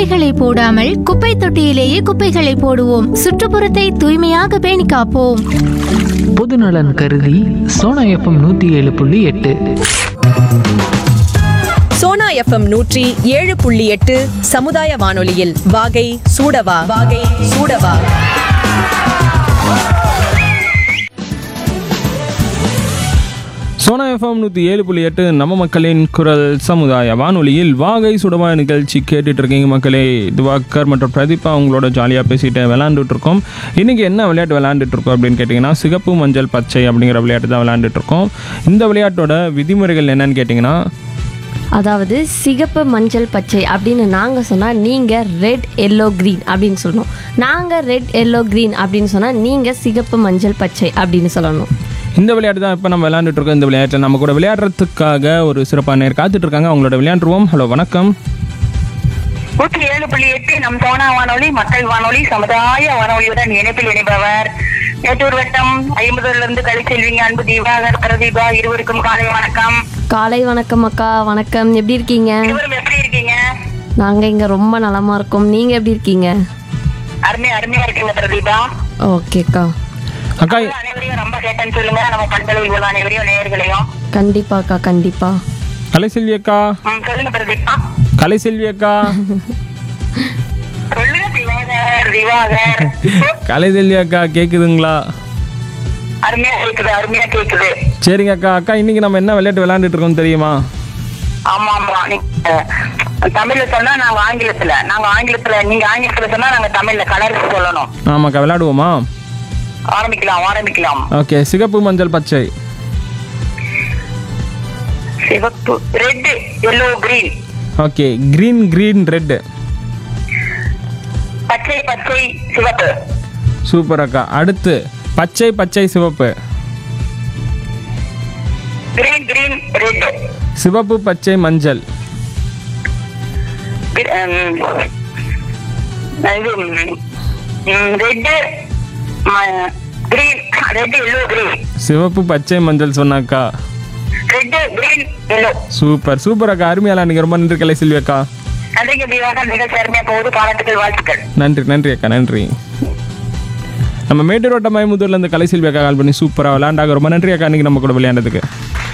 குப்பைகளை போடாமல் குப்பை தொட்டியிலேயே குப்பைகளை போடுவோம் சுற்றுப்புறத்தை தூய்மையாக பேணி காப்போம் பொதுநலன் கருதி சோனா எஃப்எம் நூற்றி ஏழு புள்ளி எட்டு சோனா எஃப்எம் நூற்றி ஏழு புள்ளி எட்டு சமுதாய வானொலியில் வாகை சூடவா வாகை சூடவா சோனா எஃப்எம் நூற்றி ஏழு புள்ளி எட்டு நம்ம மக்களின் குரல் சமுதாய வானொலியில் வாகை சுடமா நிகழ்ச்சி கேட்டுட்டு இருக்கீங்க மக்களே திவாகர் மற்றும் பிரதீபா அவங்களோட ஜாலியாக பேசிட்டு விளையாண்டுட்டு இருக்கோம் இன்றைக்கி என்ன விளையாட்டு விளையாண்டுட்டு இருக்கோம் அப்படின்னு கேட்டிங்கன்னா சிகப்பு மஞ்சள் பச்சை அப்படிங்கிற விளையாட்டு தான் விளையாண்டுட்டு இருக்கோம் இந்த விளையாட்டோட விதிமுறைகள் என்னன்னு கேட்டிங்கன்னா அதாவது சிகப்பு மஞ்சள் பச்சை அப்படின்னு நாங்கள் சொன்னால் நீங்கள் ரெட் எல்லோ க்ரீன் அப்படின்னு சொல்லணும் நாங்கள் ரெட் எல்லோ க்ரீன் அப்படின்னு சொன்னால் நீங்கள் சிகப்பு மஞ்சள் பச்சை அப்படின்னு சொல்லணும் இந்த விளையாட்டு தான் இப்போ நம்ம விளையாண்டுட்டு இருக்கோம் இந்த விளையாட்டில் நம்ம கூட விளையாடுறதுக்காக ஒரு சிறப்பான நேர் காத்துட்டு இருக்காங்க அவங்களோட விளையாண்டுருவோம் ஹலோ வணக்கம் நூற்றி ஏழு புள்ளி எட்டு நம் சோனா வானொலி மக்கள் வானொலி சமுதாய வானொலியுடன் இணைப்பில் இணைப்பவர் மேட்டூர் வட்டம் ஐம்பதுல இருந்து கழிச்செல்விங்க அன்பு தீபாகர் பிரதீபா இருவருக்கும் காலை வணக்கம் காலை வணக்கம் அக்கா வணக்கம் எப்படி இருக்கீங்க இருவரும் எப்படி இருக்கீங்க நாங்கள் இங்கே ரொம்ப நலமாக இருக்கோம் நீங்கள் எப்படி இருக்கீங்க அருமையா அருமையா இருக்கீங்க பிரதீபா ஓகேக்கா அக்கா அனைவரையும் ரொம்ப கேட்டேன்னு சொல்லுங்க நம்ம பண்பலை உள்ள அனைவரையும் நேயர்களையும் கண்டிப்பாக்கா கண்டிப்பாக கலைசெல்வி அக்கா ம், சொல்லுங்க பிரதீபா கலைசெல்வி அக்கா சொல்லுங்க திவாகர் திவாகர் கலைசெல்வி அக்கா கேட்குதுங்களா அருமையா கேக்குது அருமையா கேக்குது சரிங்க அக்கா அக்கா இன்னைக்கு நம்ம என்ன விளையாட்டு விளையாண்டுட்டு இருக்கோம் தெரியுமா ஆமா ஆமா நீங்க தமிழ்ல சொன்னா நாங்க ஆங்கிலத்துல நாங்க ஆங்கிலத்துல நீங்க ஆங்கிலத்துல சொன்னா நாங்க தமிழ்ல கலர்ஸ் சொல்லணும் ஆமாக்கா விளையாடுவோமா ஆரம்பிக்கலாம் ஆரம்பிக்கலாம் ஓகே சிகப்பு மஞ்சள் பச்சை சிவப்பு red yellow green okay green green red பச்சை பச்சை சிவப்பு சூப்பர் அக்கா அடுத்து பச்சை பச்சை சிவப்பு கிரீன் கிரீன் ரெட் சிவப்பு பச்சை மஞ்சள் இது red green red yellow green சிவப்பு பச்சை மஞ்சள் சொன்னாக்கா red green yellow super super அக்கா அருமையால நீங்கள் ரொம்ப நன்றி கலை செல்வி அக்கா நன்றிங்க தீவாக நிகழ்ச்சி அருமையா போகுது பாராட்டுகள் வாழ்த்துக்கள் நன்றி நன்றி அக்கா நன்றி நம்ம மேட்டூர் வட்டம் மயமுத்தூர்ல இருந்து கலை செல்வி அக்கா கால் பண்ணி சூப்பராக விளையாண்டாங்க ரொம்ப நன்றி அக்கா இன்னைக்கு நம்ம கூட விளையாண்டதுக்கு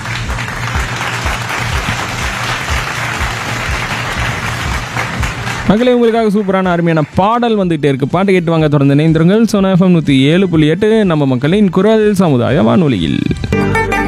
மகளே உங்களுக்காக சூப்பரான அருமையான பாடல் வந்துகிட்டே இருக்கு பாட்டு கேட்டு வாங்க தொடர்ந்து இணைந்திருங்கள் சோனா எஃப்எம் நூற்றி ஏழு புள்ளி எட்டு நம்ம மக்களின் குரல் சமுதாய வானொலியில்